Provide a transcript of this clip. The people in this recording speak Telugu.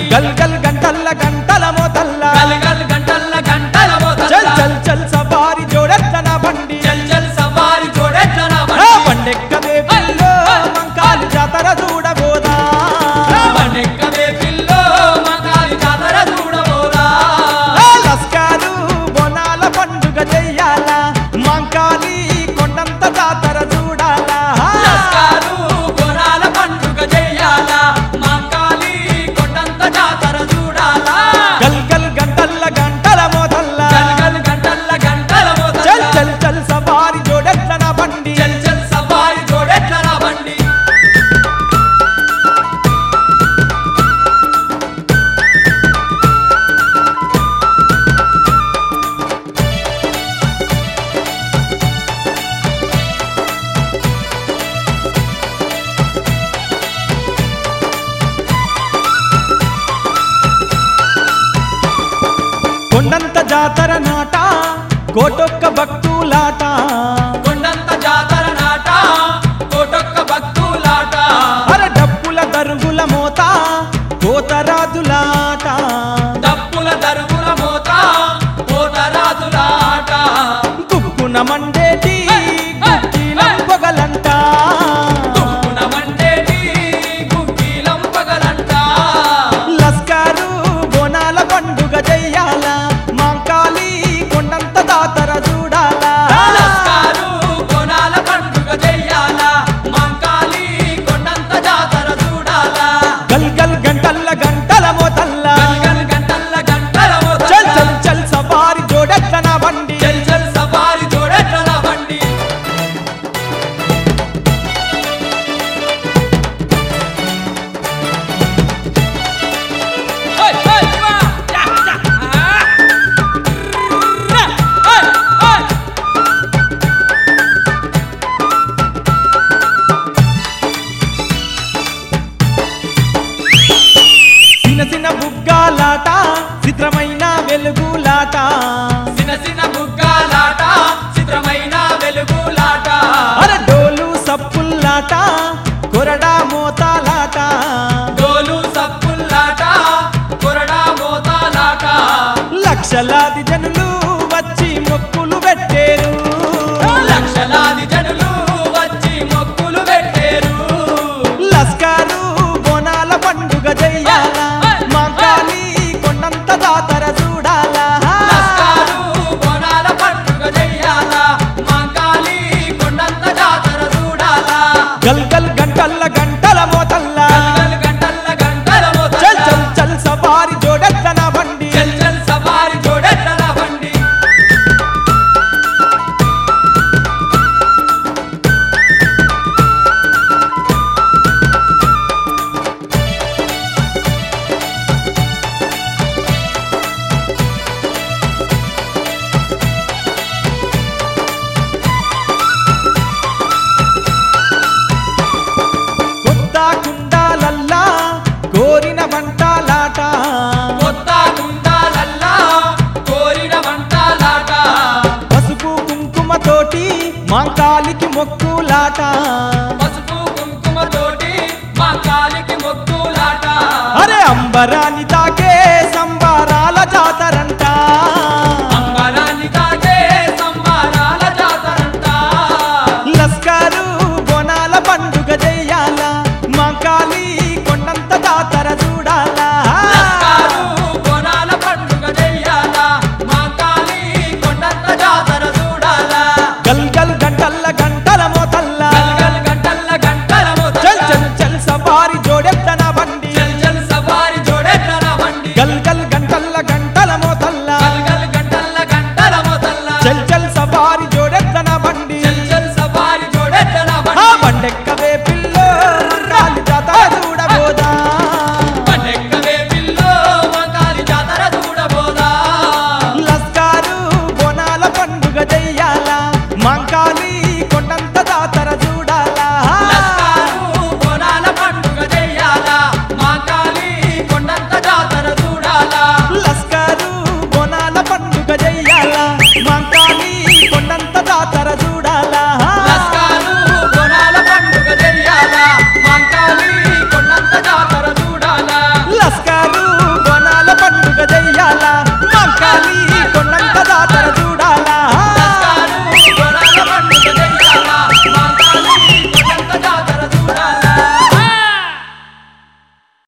గల్ గల్ గంటల్ల గంటల మోతల్ల గల్ గల్ గంటల్ల గంటల మోతల్ల చల్ చల్ చల్ సవారి జోడెట్ల నా బండి చల్ చల్ సవారి జోడెట్ల నా ఆ బండి బండెక్కదే పిల్లో మంకాలి జాతర చూడబోదా బండెక్కవే పిల్లో మంగాలి జాతర చూడబోదా ఆ లస్కారు బోనాల పండుగ చెయ్యాల మంకాలి కొండంత జాతర చూడాలా లస్కారు గుణాల పండుగ చెయ్యాల మంకాలి కొండంత జాతర చూడాలా గల్ గల్ గంటల్ల గంటల మోతల్ల గల్ గల్ గంటల్ల గంటల మోతల్ల చల్ చల్ చల్ సవారి జోడెట్ల నా బండి చల్ చల్ సవారి జోడెట్ల నా బండి కొండంత జాతర నాట కోటొక్క భక్తులాట కొండంత జాతర నాట కోటొక్క భక్తులాట అర డప్పుల దరుగుల మోత కోతరాజులాట డప్పుల దరుగుల మోత పోతరాజులాట కుక్కున మండేటి గుట్టిలం పొగలంట తుప్పున మండేటి గుగ్గిలం పగలంట లస్కారు బోనాల పండుగ చెయ్యాల మాంకాలి కొండంత జాతర చూడాలా లస్కారు కొనాల పండుగ చెయ్యాల మంకాలి కొండంత జాతర చూడాలా గల్ గల్ గంటల్ల గంటల మోతల్ల గల్ గంటల్ల గంటల మోతల్ల. చల్ చల్ చల్ సవారి జోడెట్ల నా బండి చల్ చల్ సవారి జోడెట్ల నా బండి ఓయ్, ఓయ్, శివ! యా, యా, ఆ! రా! ఓయ్, ఓయ్! చిన్న చిన్న బుగ్గాలాట చిత్రమైన వెలుగులాట చిన్న చిన్న బుగ్గాలాట చిత్రమైన వెలుగులాట అర డోలు సప్పుల్లాట కొరడా మోతాలాట డోలు సప్పుల్లాట కొరడా మోతాలాట లక్షలాది జనులు వచ్చి మొక్కులు పెట్టేరు లక్షలాది జనులు వచ్చి మొక్కులు పెట్టేరు లస్కారు బోనాల పండుగ చెయ్యాల మాంకాలి కొండంత జాతర చూడాలా లస్కారు బోనాల పండుగ చెయ్యాల మంకాలి కొండంత జాతర చూడాలా గల్ గల్ గంటల్ల గంటల మోతల్ల గల్ గంటల్ల గంటల మోతల్ల. చల్ చల్ చల్ సవారి జోడెట్ల నా బండి చల్ చల్ సవారి జోడెట్ల నా బండి కొత్త కుండాలల్లా కోరిన వంటలాట కొత్త గుండాలల్లా కోరిన వంటలాట పసుపు కుంకుమ తోటి మాంకాలికి మొక్కులాట పసుపు కుంకుమ తోటి మా కాలికి మొక్కులాట అరే అంబరాని తాకి